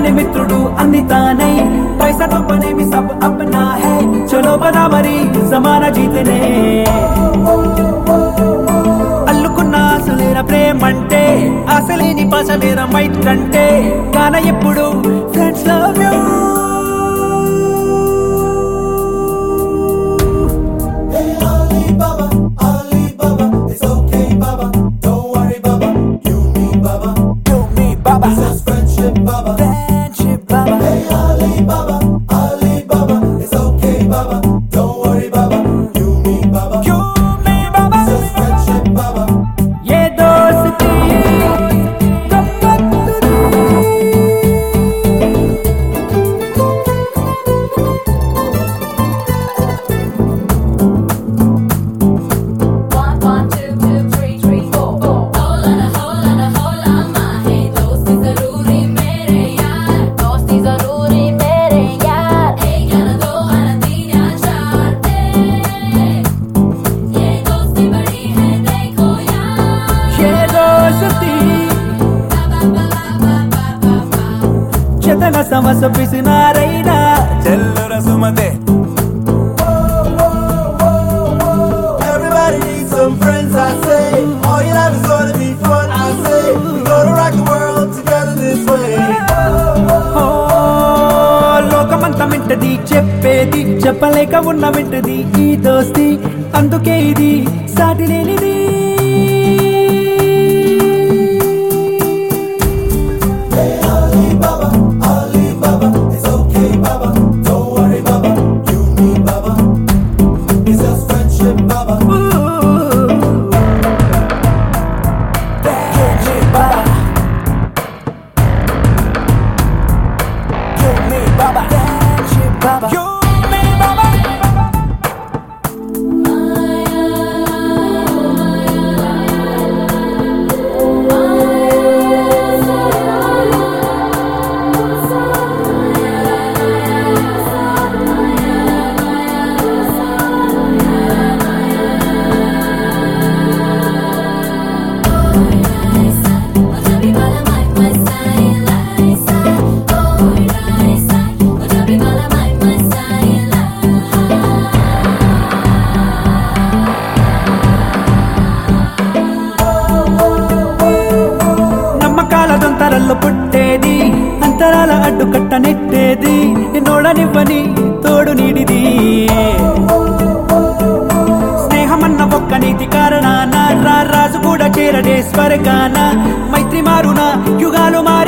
తోడి మిత్రుడు అన్ని తానై పైసా పనేమి సబ్ అప్నా హై చలో పదా మరి జమానా జీతనే అల్లుకున్న ఆశలేర ప్రేమంటే ఆశలేని పాసలేర మైట్ కంటే కాన ఎప్పుడు friends love you Ali Baba, Ali Baba, it's okay, Baba. Don't worry, Baba. You, me, Baba. You me baba It's friendship, Baba. friendship baba Hey, Ali Baba, Ali Baba, it's okay, Baba. Don't worry, Baba. You, me, Baba. You me baba It's friendship, Baba. ये दोस्ती One, one, two, two, three, three, four, four. Hola, hola, hola, माहे दोस्ती जरूरी मेरे यार दोस्ती जरूरी मेरे यार एक या दो या तीन या चार ये दोस्ती बड़ी है देखो यार ये दोस्ती చెతన సమస్య పిసినారైనా చెల్లుర సుమతే Everybody needs some friends, I say. All your life is gonna be fun, I say. We gonna rock the world together this way. ఓ, లోకమంతా వింటది చెప్పేది చెప్పలేక ఉన్న వింటది ఈ దోస్తి అందుకే ఇది సాటి లేనిది Ali Baba, Ali Baba, it's okay, Baba. Don't worry, Baba. You, me, Baba. It's just friendship, Baba. ఊ. Friendship, baba. You, me, baba. Friendship, baba. You, me, baba. నమ్మకాల దొంతరల్లో పుట్టేది అంతరాల అడ్డుకట్ట నెట్టేది నిన్నోడనివ్వని తోడు నీడిది స్నేహమన్న ఒక్క నీతి కారణాన రా రాజు కూడా చేరడే స్వర్గాన మైత్రి మారున యుగాలు మారు